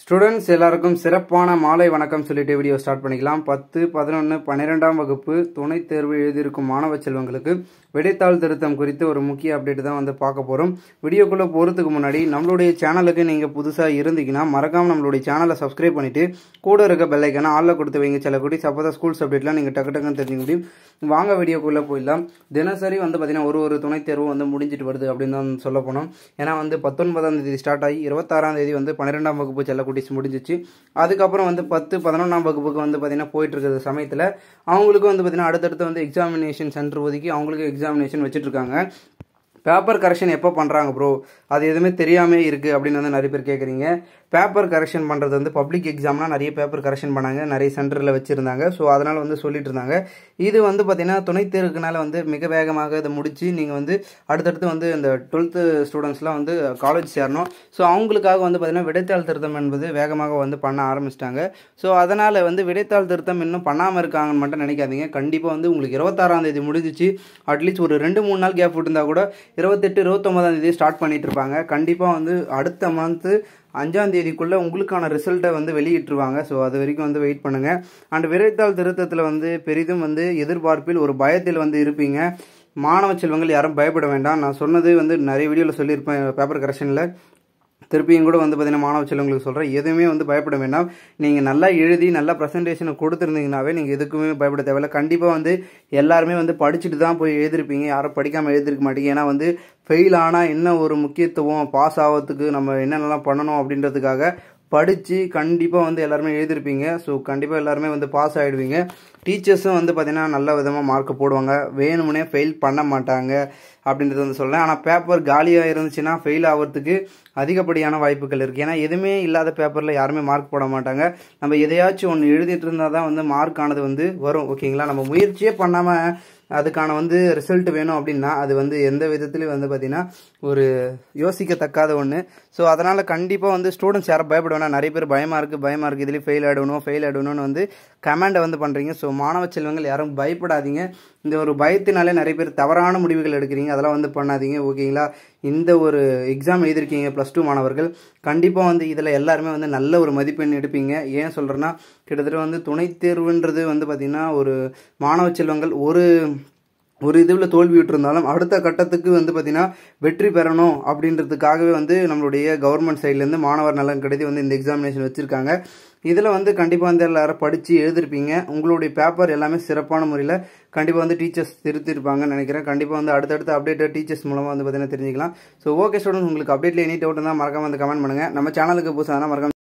students எல்லாருக்கும் சிறப்பான மாலை வணக்கம் சொல்லிட்டு வீடியோ ஸ்டார்ட் பண்ணிக்கலாம் பத்து பதினொன்று பன்னிரெண்டாம் வகுப்பு துணைத் தேர்வு எழுதியிருக்கும் மாணவ செல்வங்களுக்கு விடைத்தாள் திருத்தம் குறித்து ஒரு முக்கிய அப்டேட் தான் வந்து பார்க்க போகிறோம் வீடியோக்குள்ளே போகிறதுக்கு முன்னாடி நம்மளுடைய சேனலுக்கு நீங்கள் புதுசாக இருந்தீங்கன்னா மறக்காம நம்மளுடைய சேனலை சப்ஸ்கிரைப் பண்ணிட்டு கூட இருக்க பெல்லைக்கான ஆளில் கொடுத்து வைங்க சில குட்டி அப்போ ஸ்கூல்ஸ் அப்டேட்லாம் நீங்கள் டக்கு டக்குன்னு தெரிஞ்சுக்க முடியும் வாங்க வீடியோக்குள்ளே போயிடலாம் தினசரி வந்து பார்த்தீங்கன்னா ஒரு ஒரு துணைத் தேர்வு வந்து முடிஞ்சிட்டு வருது அப்படின்னு தான் சொல்ல போனோம் ஏன்னா வந்து பத்தொன்பதாம் தேதி ஸ்டார்ட் ஆகி இருபத்தாறாம் தேதி வந்து பன்னிரெண்டாம் வகுப்பு செல்லக்குட்டிஸ் முடிஞ்சிச்சு அதுக்கப்புறம் வந்து பத்து பதினொன்றாம் வகுப்புக்கு வந்து பார்த்தீங்கன்னா போயிட்டு இருக்கிற சமயத்தில் அவங்களுக்கு வந்து பார்த்தீங்கன்னா அடுத்தடுத்து வந்து எக்ஸாமினேஷன் சென்டர் ஒதுக்கி அவங்களுக்கு எக்ஸாமினேஷன் வச்சுட்டு இருக்காங்க பேப்பர் கரெக்ஷன் எப்போ பண்ணுறாங்க ப்ரோ அது எதுவுமே தெரியாமே இருக்குது அப்படின்னு வந்து நிறைய பேர் கேட்குறீங்க பேப்பர் கரெக்ஷன் பண்ணுறது வந்து பப்ளிக் எக்ஸாம்லாம் நிறைய பேப்பர் கரெக்ஷன் பண்ணாங்க நிறைய சென்டரில் வச்சுருந்தாங்க ஸோ அதனால் வந்து சொல்லிட்டு இருந்தாங்க இது வந்து பார்த்திங்கன்னா துணைத் தேர்வுக்குனால வந்து மிக வேகமாக இதை முடித்து நீங்கள் வந்து அடுத்தடுத்து வந்து இந்த டுவெல்த்து ஸ்டூடெண்ட்ஸ்லாம் வந்து காலேஜ் சேரணும் ஸோ அவங்களுக்காக வந்து பார்த்திங்கன்னா விடைத்தாள் திருத்தம் என்பது வேகமாக வந்து பண்ண ஆரம்பிச்சிட்டாங்க ஸோ அதனால் வந்து விடைத்தாள் திருத்தம் இன்னும் பண்ணாமல் இருக்காங்கன்னு மட்டும் நினைக்காதீங்க கண்டிப்பாக வந்து உங்களுக்கு இருபத்தாறாம் தேதி முடிஞ்சிச்சு அட்லீஸ்ட் ஒரு ரெண்டு மூணு நாள் கேப் விட்டுருந்தா கூட இருபத்தெட்டு இருபத்தொம்பதாம் தேதி ஸ்டார்ட் பண்ணிட்டு இருப்பாங்க கண்டிப்பாக வந்து அடுத்த மந்த்து அஞ்சாம் தேதிக்குள்ளே உங்களுக்கான ரிசல்ட்டை வந்து வெளியிட்டுருவாங்க ஸோ அது வரைக்கும் வந்து வெயிட் பண்ணுங்கள் அண்ட் விரைத்தாள் திருத்தத்தில் வந்து பெரிதும் வந்து எதிர்பார்ப்பில் ஒரு பயத்தில் வந்து இருப்பீங்க மாணவ செல்வங்கள் யாரும் பயப்பட வேண்டாம் நான் சொன்னது வந்து நிறைய வீடியோவில் சொல்லியிருப்பேன் பேப்பர் கரெக்ஷனில் திருப்பியும் கூட வந்து பார்த்தீங்கன்னா மாணவ செல்வங்களுக்கு சொல்கிறேன் எதுவுமே வந்து பயப்பட வேண்டாம் நீங்கள் நல்லா எழுதி நல்லா ப்ரெசன்டேஷனை கொடுத்துருந்தீங்கனாவே நீங்கள் எதுக்குமே பயப்பட தேவையில்ல கண்டிப்பாக வந்து எல்லாருமே வந்து படிச்சுட்டு தான் போய் எழுதிருப்பீங்க யாரும் படிக்காமல் எழுதிருக்க மாட்டீங்க ஏன்னா வந்து ஃபெயில் ஆனால் என்ன ஒரு முக்கியத்துவம் பாஸ் ஆகிறதுக்கு நம்ம என்னென்னலாம் பண்ணணும் அப்படின்றதுக்காக படித்து கண்டிப்பாக வந்து எல்லாருமே எழுதிருப்பீங்க ஸோ கண்டிப்பாக எல்லாருமே வந்து பாஸ் ஆகிடுவீங்க டீச்சர்ஸும் வந்து பார்த்திங்கன்னா நல்ல விதமாக மார்க் போடுவாங்க வேணுமுனே ஃபெயில் பண்ண மாட்டாங்க அப்படின்றது வந்து சொல்லலாம் ஆனால் பேப்பர் காலியாக இருந்துச்சுன்னா ஃபெயில் ஆகிறதுக்கு அதிகப்படியான வாய்ப்புகள் இருக்குது ஏன்னா எதுவுமே இல்லாத பேப்பரில் யாருமே மார்க் போட மாட்டாங்க நம்ம எதையாச்சும் ஒன்று எழுதிட்டு இருந்தால் தான் வந்து மார்க் ஆனது வந்து வரும் ஓகேங்களா நம்ம முயற்சியே பண்ணாமல் அதுக்கான வந்து ரிசல்ட் வேணும் அப்படின்னா அது வந்து எந்த விதத்துலையும் வந்து பார்த்திங்கன்னா ஒரு யோசிக்கத்தக்காத ஒன்று ஸோ அதனால் கண்டிப்பாக வந்து ஸ்டூடெண்ட்ஸ் யாரும் பயப்பட வேணாம் நிறைய பேர் பயமாக இருக்குது பயமாக இருக்குது இதுலேயும் ஃபெயில் ஆகிடணும் ஃபெயில் ஆகிடணும்னு வந்து கமெண்டை வந்து பண்ணுறீங்க ஸோ மாணவ செல்வங்கள் யாரும் பயப்படாதீங்க இந்த ஒரு பயத்தினாலே நிறைய பேர் தவறான முடிவுகள் எடுக்கிறீங்க அதெல்லாம் வந்து பண்ணாதீங்க ஓகேங்களா இந்த ஒரு எக்ஸாம் எழுதிருக்கீங்க ப்ளஸ் டூ மாணவர்கள் கண்டிப்பாக வந்து இதில் எல்லாருமே வந்து நல்ல ஒரு மதிப்பெண் எடுப்பீங்க ஏன் சொல்கிறேன்னா கிட்டத்தட்ட வந்து துணைத் தேர்வுன்றது வந்து பார்த்திங்கன்னா ஒரு மாணவ செல்வங்கள் ஒரு ஒரு இதுவில் தோல்வி விட்டுருந்தாலும் அடுத்த கட்டத்துக்கு வந்து பார்த்திங்கன்னா வெற்றி பெறணும் அப்படின்றதுக்காகவே வந்து நம்மளுடைய கவர்மெண்ட் சைட்லேருந்து மாணவர் நலன் கருதி வந்து இந்த எக்ஸாமினேஷன் வச்சுருக்காங்க இதில் வந்து கண்டிப்பாக வந்து எல்லாரும் படித்து எழுதிருப்பீங்க உங்களுடைய பேப்பர் எல்லாமே சிறப்பான முறையில் கண்டிப்பாக வந்து டீச்சர்ஸ் திருத்திருப்பாங்கன்னு நினைக்கிறேன் கண்டிப்பாக வந்து அடுத்தடுத்த அப்டேட் டீச்சர்ஸ் மூலமாக வந்து பார்த்தீங்கன்னா தெரிஞ்சிக்கலாம் ஸோ ஓகே ஸ்டூடெண்ட்ஸ் உங்களுக்கு அப்டேட்டில் எனி டவுட் இருந்தால் மறக்காம வந்து கமெண்ட் பண்ணுங்கள் நம்ம சேனலுக்கு புதுசாக மறக்காம